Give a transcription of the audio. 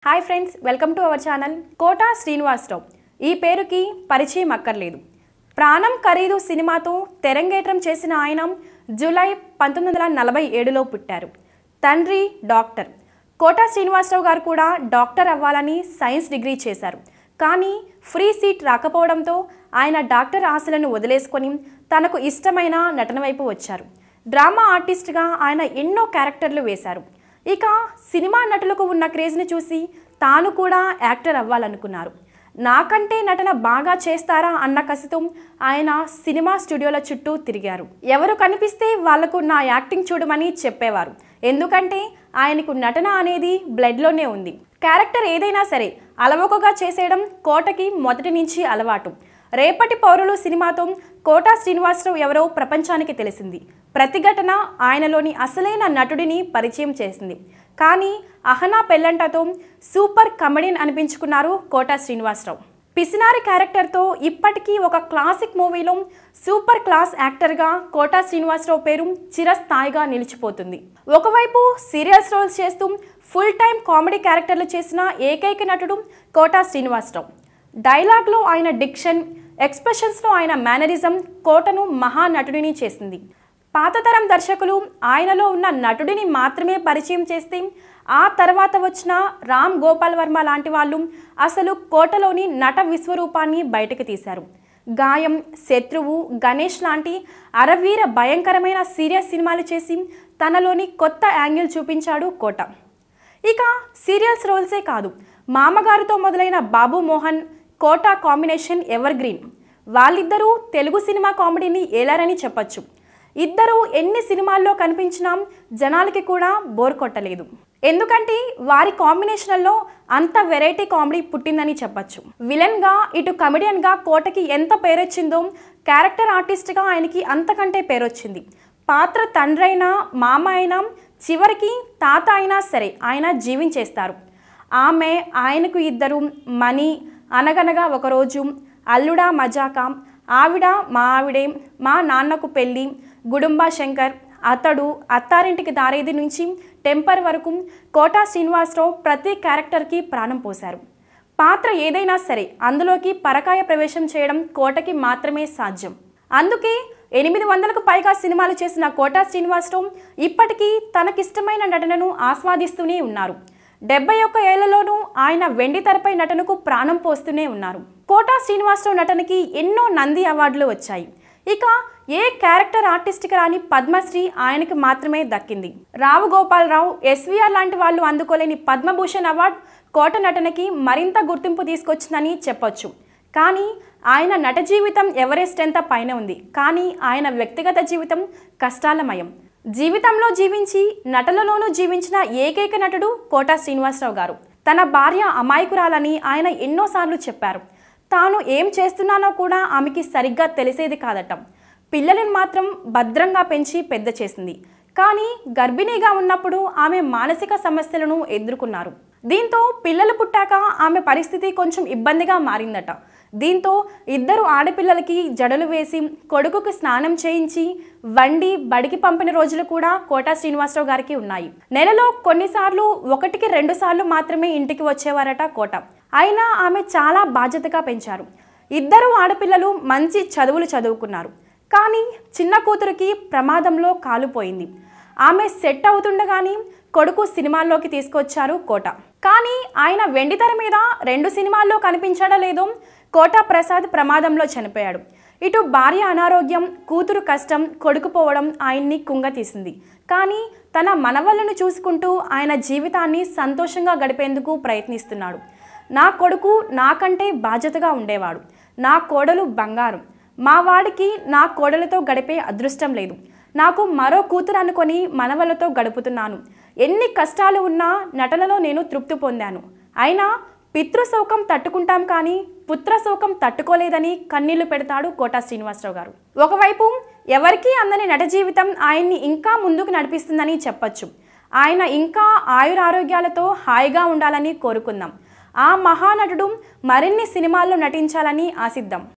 hi friends welcome to our channel Kota Srinivasa Rao ఈ పేరుకి పరిచయం అక్కర్లేదు ప్రాణం ఖరీదు సినిమాతో తెరంగేట్రం చేసిన ఆయన జూలై పంతొమ్మిది వందల నలభై ఏడులో పుట్టారు తండ్రి డాక్టర్ కోటా శ్రీనివాసరావు గారు కూడా డాక్టర్ అవ్వాలని సైన్స్ డిగ్రీ చేశారు కానీ ఫ్రీ సీట్ రాకపోవడంతో ఆయన డాక్టర్ ఆశలను వదిలేసుకొని తనకు ఇష్టమైన నటన వైపు వచ్చారు డ్రామా ఆర్టిస్ట్గా ఆయన ఎన్నో క్యారెక్టర్లు వేశారు ఇక సినిమా నటులకు ఉన్న క్రేజ్ని చూసి తాను కూడా యాక్టర్ అవ్వాలనుకున్నారు నాకంటే నటన బాగా చేస్తారా అన్న కసితో ఆయన సినిమా స్టూడియోల చుట్టూ తిరిగారు ఎవరు కనిపిస్తే వాళ్లకు నా యాక్టింగ్ చూడమని చెప్పేవారు ఎందుకంటే ఆయనకు నటన అనేది బ్లడ్లోనే ఉంది క్యారెక్టర్ ఏదైనా సరే అలవోకగా చేసేయడం కోటకి మొదటి నుంచి అలవాటు రేపటి పౌరులు సినిమాతో కోటా శ్రీనివాసరావు ఎవరో ప్రపంచానికి తెలిసింది ప్రతిఘటన ఆయనలోని అసలైన నటుడిని పరిచయం చేసింది కానీ అహనా పెళ్ళంటతో సూపర్ కమెడియన్ అనిపించుకున్నారు కోటా శ్రీనివాసరావు పిసినారి క్యారెక్టర్తో ఇప్పటికీ ఒక క్లాసిక్ మూవీలో సూపర్ క్లాస్ యాక్టర్గా కోటా శ్రీనివాసరావు పేరు చిరస్థాయిగా నిలిచిపోతుంది ఒకవైపు సీరియల్స్ రోల్స్ చేస్తూ ఫుల్ టైం కామెడీ క్యారెక్టర్లు చేసిన ఏకైక నటుడు కోటా శ్రీనివాసరావు డైలాగ్లో ఆయన డిక్షన్ ఎక్స్ప్రెషన్స్లో ఆయన మేనరిజం కోటను మహానటుడిని చేసింది పాతతరం దర్శకులు ఆయనలో ఉన్న నటుడిని మాత్రమే పరిచయం చేస్తే ఆ తర్వాత వచ్చిన రామ్ గోపాల్ వర్మ లాంటి వాళ్ళు అసలు కోటలోని నట విశ్వరూపాన్ని బయటకు తీశారు గాయం శత్రువు గణేష్ లాంటి అరవీర భయంకరమైన సీరియస్ సినిమాలు చేసి తనలోని కొత్త యాంగిల్ చూపించాడు కోట ఇక సీరియల్స్ రోల్సే కాదు మామగారితో మొదలైన Babu Mohan Kota combination ever green వాళ్ళిద్దరూ తెలుగు సినిమా కామెడీని ఏలారని చెప్పొచ్చు ఇద్దరు ఎన్ని సినిమాల్లో కనిపించినా జనాలకి కూడా బోర్ కొట్టలేదు ఎందుకంటే వారి కాంబినేషన్లలో అంత వెరైటీ కామెడీ పుట్టిందని చెప్పొచ్చు విలన్గా ఇటు కమెడియన్గా కోటకి ఎంత పేరొచ్చిందో క్యారెక్టర్ ఆర్టిస్ట్గా ఆయనకి అంతకంటే పేరొచ్చింది పాత్ర తండ్రి అయినా మామ అయినా చివరికి తాత అయినా సరే ఆయన జీవించేస్తారు ఆమె ఆయనకు ఇద్దరు మణి అనగనగా ఒకరోజు అల్లుడా మజాకా ఆవిడ మా ఆవిడే మా నాన్నకు పెళ్ళి గుడుంబా శంకర్ అతడు అత్తారింటికి దారేది నుంచి టెంపర్ వరకు కోటా శ్రీనివాసరావు ప్రతి క్యారెక్టర్కి ప్రాణం పోశారు పాత్ర ఏదైనా సరే అందులోకి పరకాయ ప్రవేశం చేయడం కోటకి మాత్రమే సాధ్యం అందుకే ఎనిమిది వందలకు పైగా సినిమాలు చేసిన కోటా శ్రీనివాసరావు ఇప్పటికీ తనకిష్టమైన నటనను ఆస్వాదిస్తూనే ఉన్నారు డెబ్బై ఒక్క ఏళ్లలోనూ ఆయన వెండి తెరపై నటనకు ప్రాణం పోస్తూనే ఉన్నారు కోటా శ్రీనివాసరావు నటనకి ఎన్నో నంది అవార్డులు వచ్చాయి ఇక ఏ క్యారెక్టర్ ఆర్టిస్ట్కి రాని పద్మశ్రీ ఆయనకి మాత్రమే దక్కింది రావు గోపాలరావు ఎస్వీఆర్ లాంటి వాళ్ళు అందుకోలేని పద్మభూషణ్ అవార్డు కోట నటనకి మరింత గుర్తింపు తీసుకొచ్చిందని చెప్పొచ్చు కానీ ఆయన నట జీవితం ఎవరెస్ట్ ఎంత పైన ఉంది కానీ ఆయన వ్యక్తిగత జీవితం కష్టాలమయం జీవితంలో జీవించి నటనలోనూ జీవించిన ఏకైక నటుడు కోటా శ్రీనివాసరావు గారు తన భార్య అమాయకురాలని ఆయన ఎన్నోసార్లు చెప్పారు తాను ఏం చేస్తున్నానో కూడా ఆమెకి సరిగ్గా తెలిసేది కాదట పిల్లలను మాత్రం భద్రంగా పెంచి పెద్ద చేసింది కానీ గర్భిణీగా ఉన్నప్పుడు ఆమె మానసిక సమస్యలను ఎదుర్కొన్నారు దీంతో పిల్లలు పుట్టాక ఆమె పరిస్థితి కొంచెం ఇబ్బందిగా మారిందట దీంతో ఇద్దరు ఆడపిల్లలకి జడలు వేసి కొడుకుకు స్నానం చేయించి వండి బడికి పంపిన రోజులు కూడా కోటా శ్రీనివాసరావు గారికి ఉన్నాయి నెలలో కొన్నిసార్లు ఒకటికి రెండు సార్లు మాత్రమే ఇంటికి వచ్చేవారట కోట అయినా ఆమె చాలా బాధ్యతగా పెంచారు ఇద్దరు ఆడపిల్లలు మంచి చదువులు చదువుకున్నారు కానీ చిన్న కూతురికి ప్రమాదంలో కాలుపోయింది ఆమె సెట్ అవుతుండగానే కొడుకు సినిమాల్లోకి తీసుకొచ్చారు కోట కానీ ఆయన వెండితెర మీద రెండు సినిమాల్లో కనిపించడం లేదో కోట ప్రసాద్ ప్రమాదంలో చనిపోయాడు ఇటు భార్య అనారోగ్యం కూతురు కష్టం కొడుకు పోవడం ఆయన్ని కుంగతీసింది కానీ తన మనవళ్ళను చూసుకుంటూ ఆయన జీవితాన్ని సంతోషంగా గడిపేందుకు ప్రయత్నిస్తున్నాడు నా కొడుకు నాకంటే బాధ్యతగా ఉండేవాడు నా కోడలు బంగారం మా వాడికి నా కోడలతో గడిపే అదృష్టం లేదు నాకు మరో కూతురు అనుకొని మనవలతో గడుపుతున్నాను ఎన్ని కష్టాలు ఉన్నా నటనలో నేను తృప్తి పొందాను అయినా పితృశోకం తట్టుకుంటాం కానీ పుత్రశోకం తట్టుకోలేదని కన్నీళ్లు పెడతాడు కోటా శ్రీనివాసరావు గారు ఒకవైపు ఎవరికీ అందని నట జీవితం ఆయన్ని ఇంకా ముందుకు నడిపిస్తుందని చెప్పొచ్చు ఆయన ఇంకా ఆయురారోగ్యాలతో హాయిగా ఉండాలని కోరుకుందాం ఆ మహానటుడు మరిన్ని సినిమాల్లో నటించాలని ఆశిద్దాం